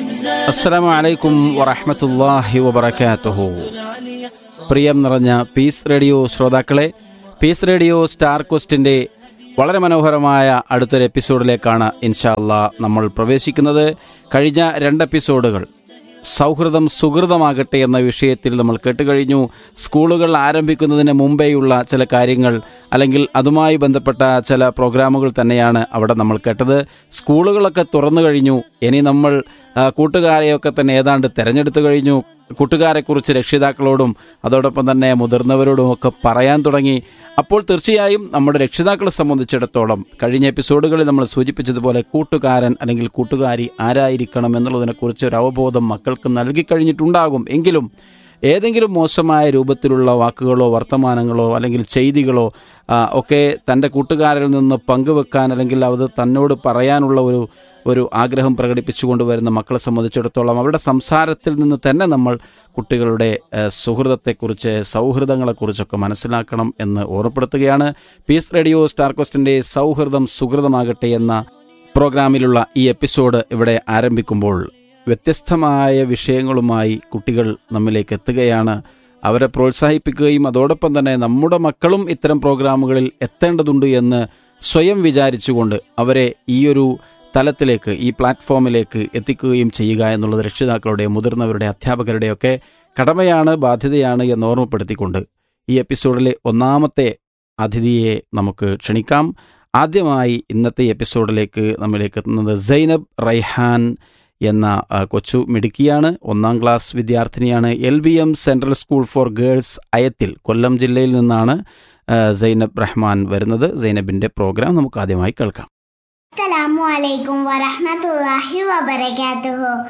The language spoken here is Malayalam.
അസ്സലാമു അലൈക്കും വറഹ്മത്തുള്ളാഹി വബറകാതുഹു പ്രിയം നിറഞ്ഞ പീസ് റേഡിയോ ശ്രോതാക്കളെ പീസ് റേഡിയോ സ്റ്റാർ ക്വസ്റ്റിന്റെ വളരെ മനോഹരമായ അടുത്തൊരു എപ്പിസോഡിലേക്കാണ് ഇൻഷാല്ല നമ്മൾ പ്രവേശിക്കുന്നത് കഴിഞ്ഞ രണ്ട് എപ്പിസോഡുകൾ സൗഹൃദം സുഹൃതമാകട്ടെ എന്ന വിഷയത്തിൽ നമ്മൾ കേട്ടുകഴിഞ്ഞു സ്കൂളുകൾ ആരംഭിക്കുന്നതിന് മുമ്പേയുള്ള ചില കാര്യങ്ങൾ അല്ലെങ്കിൽ അതുമായി ബന്ധപ്പെട്ട ചില പ്രോഗ്രാമുകൾ തന്നെയാണ് അവിടെ നമ്മൾ കേട്ടത് സ്കൂളുകളൊക്കെ തുറന്നു കഴിഞ്ഞു ഇനി നമ്മൾ ആ, കൂട്ടുകാരെയൊക്കെ തന്നെ ഏതാണ്ട് തെരഞ്ഞെടുത്തു കഴിഞ്ഞു കൂട്ടുകാരെക്കുറിച്ച് രക്ഷിതാക്കളോടും അതോടൊപ്പം തന്നെ മുതിർന്നവരോടും ഒക്കെ പറയാൻ തുടങ്ങി അപ്പോൾ തീർച്ചയായും നമ്മുടെ രക്ഷിതാക്കളെ സംബന്ധിച്ചിടത്തോളം കഴിഞ്ഞ എപ്പിസോഡുകളിൽ നമ്മൾ സൂചിപ്പിച്ചതുപോലെ കൂട്ടുകാരൻ അല്ലെങ്കിൽ കൂട്ടുകാരി ആരായിരിക്കണം എന്നുള്ളതിനെക്കുറിച്ച് ഒരു അവബോധം മക്കൾക്ക് നൽകിക്കഴിഞ്ഞിട്ടുണ്ടാകും എങ്കിലും ഏതെങ്കിലും മോശമായ രൂപത്തിലുള്ള വാക്കുകളോ വർത്തമാനങ്ങളോ അല്ലെങ്കിൽ ചെയ്തികളോ ആ, ഒക്കെ തൻ്റെ കൂട്ടുകാരിൽ നിന്ന് പങ്കുവെക്കാൻ അല്ലെങ്കിൽ അത് തന്നോട് പറയാനുള്ള ഒരു ഒരു ആഗ്രഹം പ്രകടിപ്പിച്ചുകൊണ്ട് വരുന്ന മക്കളെ സംബന്ധിച്ചിടത്തോളം അവരുടെ സംസാരത്തിൽ നിന്ന് തന്നെ നമ്മൾ കുട്ടികളുടെ ഏഹ്, സുഹൃതത്തെക്കുറിച്ച് സൗഹൃദങ്ങളെക്കുറിച്ചൊക്കെ മനസ്സിലാക്കണം എന്ന് ഓർമ്മപ്പെടുത്തുകയാണ് പീസ് റേഡിയോ സ്റ്റാർ കോസ്റ്റിന്റെ സൗഹൃദം സുഹൃതമാകട്ടെ എന്ന പ്രോഗ്രാമിലുള്ള ഈ എപ്പിസോഡ് ഇവിടെ ആരംഭിക്കുമ്പോൾ വ്യത്യസ്തമായ വിഷയങ്ങളുമായി കുട്ടികൾ നമ്മിലേക്ക് എത്തുകയാണ് അവരെ പ്രോത്സാഹിപ്പിക്കുകയും അതോടൊപ്പം തന്നെ നമ്മുടെ മക്കളും ഇത്തരം പ്രോഗ്രാമുകളിൽ എത്തേണ്ടതുണ്ട് എന്ന് സ്വയം വിചാരിച്ചുകൊണ്ട് അവരെ ഈ ഒരു തലത്തിലേക്ക് ഈ പ്ലാറ്റ്ഫോമിലേക്ക് എത്തിക്കുകയും ചെയ്യുക എന്നുള്ളത് രക്ഷിതാക്കളുടെ മുതിർന്നവരുടെ അധ്യാപകരുടെയൊക്കെ കടമയാണ് ബാധ്യതയാണ് എന്ന് ഓർമ്മപ്പെടുത്തിക്കൊണ്ട് ഈ എപ്പിസോഡിലെ ഒന്നാമത്തെ അതിഥിയെ നമുക്ക് ക്ഷണിക്കാം ആദ്യമായി ഇന്നത്തെ എപ്പിസോഡിലേക്ക് നമ്മിലേക്ക് എത്തുന്നത് സൈനബ് റൈഹാൻ എന്ന ആ, കൊച്ചു മിടുക്കിയാണ് ഒന്നാം ക്ലാസ് വിദ്യാർത്ഥിനിയാണ് L B M central school for girls Ayathil Kollam ജില്ലയിൽ നിന്നാണ് ആ, സൈനബ് റഹ്മാൻ വരുന്നത് സൈനബിന്റെ പ്രോഗ്രാം നമുക്ക് ആദ്യമായി കേൾക്കാം അസ്സലാമു അലൈക്കും വറഹ്മത്തുള്ളാഹി വബറകാതുഹു